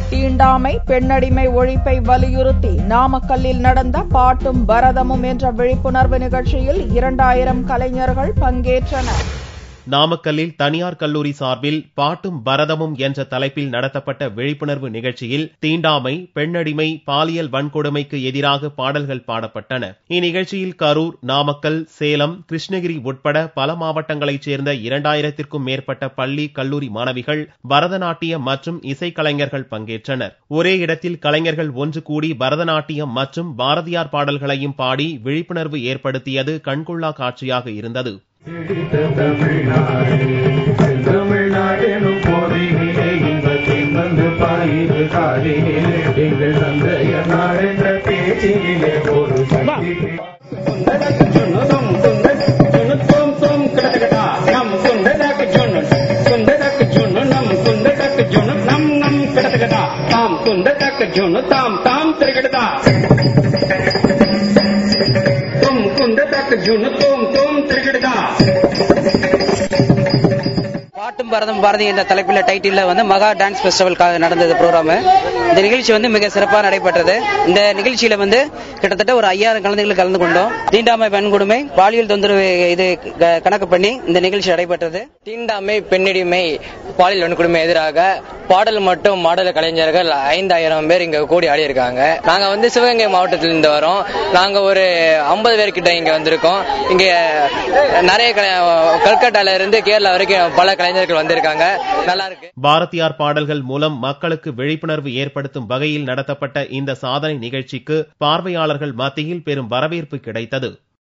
தீண்டாமை பெண்ணடிமை ஒழிப்பை வலியுறுத்தி நாமக்கல்லில் நடந்த பாட்டும் பரதமும் என்ற விழிப்புணர்வு நிகழ்ச்சியில் இரண்டாயிரம் கலைஞர்கள் பங்கேற்றனர் நாமக்கல்லில் தனியார் கல்லூரி சார்பில் பாட்டும் பரதமும் என்ற தலைப்பில் நடத்தப்பட்ட விழிப்புணர்வு நிகழ்ச்சியில் தீண்டாமை பெண்ணடிமை பாலியல் வன்கொடுமைக்கு எதிராக பாடல்கள் பாடப்பட்டன இந்நிகழ்ச்சியில் கரூர் நாமக்கல் சேலம் கிருஷ்ணகிரி உட்பட பல மாவட்டங்களைச் சேர்ந்த இரண்டாயிரத்திற்கும் மேற்பட்ட பள்ளி கல்லூரி மாணவிகள் பரதநாட்டியம் மற்றும் இசைக்கலைஞர்கள் பங்கேற்றனர் ஒரே இடத்தில் கலைஞர்கள் ஒன்று கூடி பரதநாட்டியம் மற்றும் பாரதியார் பாடல்களையும் பாடி விழிப்புணர்வு ஏற்படுத்தியது கண்கொள்ளா காட்சியாக இருந்தது பிடித்த தமிழ்நாடு தமிழ்நாடெனும் போதினிலே இன்பத்தின் வந்து பாயுது காதினிலே எங்கள் தந்தைய நாடென்ற பேச்சினிலே ஒரு சக்தி தாம் தாம் திரகடதா தும் குந்த தக்க ஜுனு தோம் தோம் திரகடதா பாட்டும் பரதம் பாரதி என்ற தலைப்பில் டைட்டில் வந்து மகா டான்ஸ் ஃபெஸ்டிவல் நடந்தது ப்ரோக்ராம் இந்த நிகழ்ச்சி வந்து மிக சிறப்பாக நடைபெற்றது இந்த நிகழ்ச்சியில வந்து கிட்டத்தட்ட ஒரு ஐயாயிரம் குழந்தைகள் கலந்து கொண்டோம் தீண்டாமை பெண்கொடுமை பாலியல் தொந்தரவு இது க- கணக்கு பண்ணி இந்த நிகழ்ச்சி நடைபெற்றது தீண்டாமை பெண்ணிடிமை பாலியல் வன்கொடுமை எதிராக பாடல் மற்றும் மாடல் கலைஞர்கள் ஐந்தாயிரம் பேர் இங்க கூடி ஆடி இருக்காங்க நாங்க வந்து சிவகங்கை மாவட்டத்திலிருந்து வரோம் நாங்க ஒரு ஐம்பது பேர் கிட்ட இங்க வந்திருக்கோம் இங்க நிறைய கலை- கல்கட்டால இருந்து கேரளா வரைக்கும் பல கலைஞர்கள் வந்திருக்காங்க நல்லா இருக்கு பாரதியார் பாடல்கள் மூலம் மக்களுக்கு விழிப்புணர்வு ஏற்படுத்தும் வகையில் நடத்தப்பட்ட இந்த சாதனை நிகழ்ச்சிக்கு பார்வையாளர்கள் மத்தியில் பெரும் வரவேற்பு கிடைத்தது